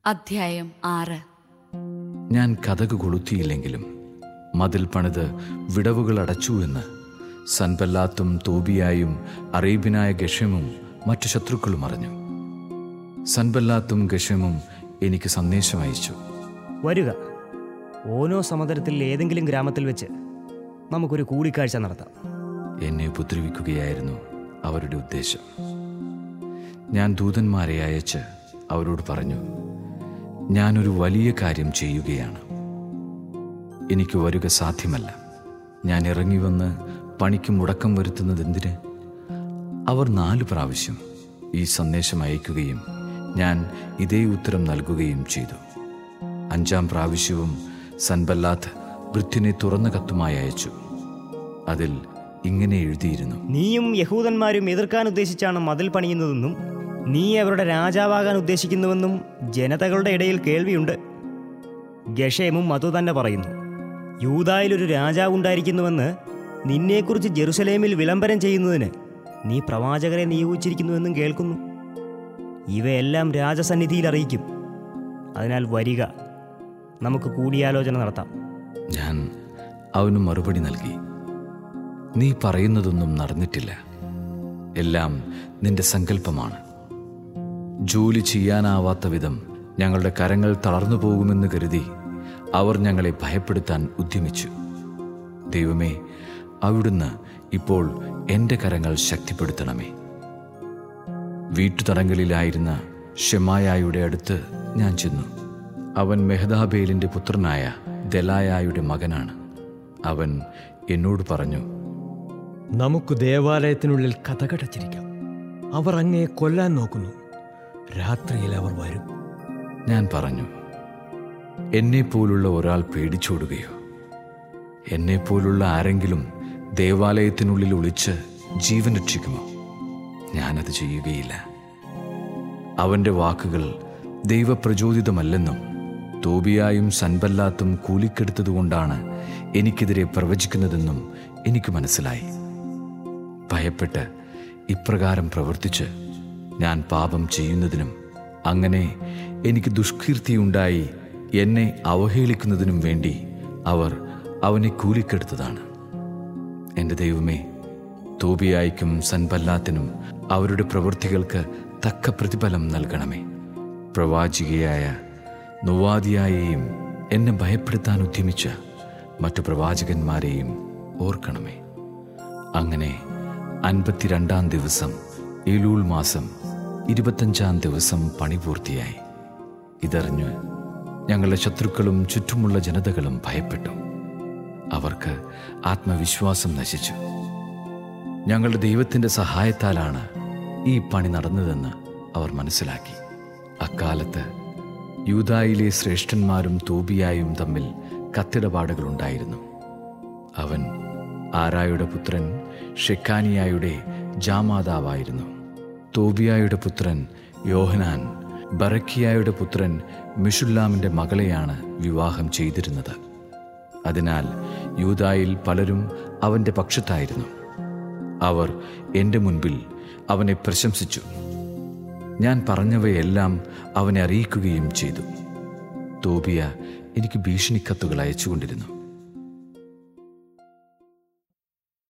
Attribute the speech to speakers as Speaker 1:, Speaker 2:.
Speaker 1: അധ്യായം ആറ്
Speaker 2: ഞാൻ കഥക് കൊളുത്തിയില്ലെങ്കിലും മതിൽ പണിത് വിടവുകൾ അടച്ചു എന്ന് സൻബല്ലാത്തും തോബിയായും അറേബ്യനായ ഗഷമും മറ്റു ശത്രുക്കളും അറിഞ്ഞു സൻബല്ലാത്തും ഗഷമും എനിക്ക് സന്ദേശം അയച്ചു
Speaker 3: വരിക ഓനോ സമതലത്തിൽ ഏതെങ്കിലും ഗ്രാമത്തിൽ വെച്ച് നമുക്കൊരു കൂടിക്കാഴ്ച നടത്താം
Speaker 2: എന്നെ ഉപദ്രവിക്കുകയായിരുന്നു അവരുടെ ഉദ്ദേശം ഞാൻ ദൂതന്മാരെ അയച്ച് അവരോട് പറഞ്ഞു ഞാനൊരു വലിയ കാര്യം ചെയ്യുകയാണ് എനിക്ക് വരുക സാധ്യമല്ല ഞാൻ ഇറങ്ങി വന്ന് പണിക്ക് മുടക്കം വരുത്തുന്നത് എന്തിന് അവർ നാല് പ്രാവശ്യം ഈ സന്ദേശം അയക്കുകയും ഞാൻ ഇതേ ഉത്തരം നൽകുകയും ചെയ്തു അഞ്ചാം പ്രാവശ്യവും സൻബല്ലാത്ത് വൃത്തിനെ തുറന്ന കത്തുമായി അയച്ചു അതിൽ ഇങ്ങനെ എഴുതിയിരുന്നു
Speaker 3: നീയും യഹൂദന്മാരും എതിർക്കാൻ ഉദ്ദേശിച്ചാണ് മതിൽ പണിയുന്നതെന്നും നീ അവരുടെ രാജാവാകാൻ ഉദ്ദേശിക്കുന്നുവെന്നും ജനതകളുടെ ഇടയിൽ കേൾവിയുണ്ട് ഗഷേമും അതു തന്നെ പറയുന്നു യൂതായിലൊരു രാജാവ് ഉണ്ടായിരിക്കുന്നുവെന്ന് നിന്നെക്കുറിച്ച് ജെറുസലേമിൽ വിളംബരം ചെയ്യുന്നതിന് നീ പ്രവാചകരെ നിയോഗിച്ചിരിക്കുന്നുവെന്നും കേൾക്കുന്നു ഇവയെല്ലാം രാജസന്നിധിയിൽ അറിയിക്കും അതിനാൽ വരിക നമുക്ക് കൂടിയാലോചന നടത്താം
Speaker 2: ഞാൻ അവന് മറുപടി നൽകി നീ പറയുന്നതൊന്നും നടന്നിട്ടില്ല എല്ലാം നിന്റെ സങ്കല്പമാണ് ജോലി ചെയ്യാനാവാത്ത വിധം ഞങ്ങളുടെ കരങ്ങൾ തളർന്നു പോകുമെന്ന് കരുതി അവർ ഞങ്ങളെ ഭയപ്പെടുത്താൻ ഉദ്യമിച്ചു ദൈവമേ അവിടുന്ന് ഇപ്പോൾ എൻ്റെ കരങ്ങൾ ശക്തിപ്പെടുത്തണമേ വീട്ടുതടങ്കലിലായിരുന്ന ഷെമായായുടെ അടുത്ത് ഞാൻ ചെന്നു അവൻ മെഹദാബേലിന്റെ പുത്രനായ ദലായായുടെ മകനാണ് അവൻ എന്നോട് പറഞ്ഞു
Speaker 4: നമുക്ക് ദേവാലയത്തിനുള്ളിൽ കഥകടച്ചിരിക്കാം അവർ അങ്ങയെ കൊല്ലാൻ നോക്കുന്നു രാത്രിയിൽ അവർ വരും
Speaker 2: ഞാൻ പറഞ്ഞു എന്നെപ്പോലുള്ള ഒരാൾ പേടിച്ചോടുകയോ എന്നെപ്പോലുള്ള ആരെങ്കിലും ദേവാലയത്തിനുള്ളിൽ ഒളിച്ച് ജീവൻ രക്ഷിക്കുമോ ഞാനത് ചെയ്യുകയില്ല അവന്റെ വാക്കുകൾ ദൈവപ്രചോദിതമല്ലെന്നും തോബിയായും സൻബല്ലാത്തും കൂലിക്കെടുത്തതുകൊണ്ടാണ് എനിക്കെതിരെ പ്രവചിക്കുന്നതെന്നും എനിക്ക് മനസ്സിലായി ഭയപ്പെട്ട് ഇപ്രകാരം പ്രവർത്തിച്ച് ഞാൻ പാപം ചെയ്യുന്നതിനും അങ്ങനെ എനിക്ക് ദുഷ്കീർത്തിയുണ്ടായി എന്നെ അവഹേളിക്കുന്നതിനും വേണ്ടി അവർ അവനെ കൂലിക്കെടുത്തതാണ് എൻ്റെ ദൈവമേ തോബിയായിക്കും സൻബല്ലാത്തിനും അവരുടെ പ്രവൃത്തികൾക്ക് തക്ക പ്രതിഫലം നൽകണമേ പ്രവാചികയായ നുവാദിയായെയും എന്നെ ഭയപ്പെടുത്താൻ ഉദ്യമിച്ച മറ്റു പ്രവാചകന്മാരെയും ഓർക്കണമേ അങ്ങനെ അൻപത്തിരണ്ടാം ദിവസം ഏലൂൾ മാസം ഇരുപത്തഞ്ചാം ദിവസം പണി പൂർത്തിയായി ഇതറിഞ്ഞ് ഞങ്ങളുടെ ശത്രുക്കളും ചുറ്റുമുള്ള ജനതകളും ഭയപ്പെട്ടു അവർക്ക് ആത്മവിശ്വാസം നശിച്ചു ഞങ്ങളുടെ ദൈവത്തിൻ്റെ സഹായത്താലാണ് ഈ പണി നടന്നതെന്ന് അവർ മനസ്സിലാക്കി അക്കാലത്ത് യൂതായിലെ ശ്രേഷ്ഠന്മാരും തോബിയായും തമ്മിൽ കത്തിടപാടുകളുണ്ടായിരുന്നു അവൻ ആരായുടെ പുത്രൻ ഷെക്കാനിയായുടെ ജാമാതാവായിരുന്നു തോബിയായുടെ പുത്രൻ യോഹനാൻ ബറക്കിയായുടെ പുത്രൻ മിഷുല്ലാമിന്റെ മകളെയാണ് വിവാഹം ചെയ്തിരുന്നത് അതിനാൽ യൂതായിൽ പലരും അവന്റെ പക്ഷത്തായിരുന്നു അവർ എൻ്റെ മുൻപിൽ അവനെ പ്രശംസിച്ചു ഞാൻ പറഞ്ഞവയെല്ലാം അവനെ അറിയിക്കുകയും ചെയ്തു തോബിയ എനിക്ക് ഭീഷണിക്കത്തുകൾ അയച്ചുകൊണ്ടിരുന്നു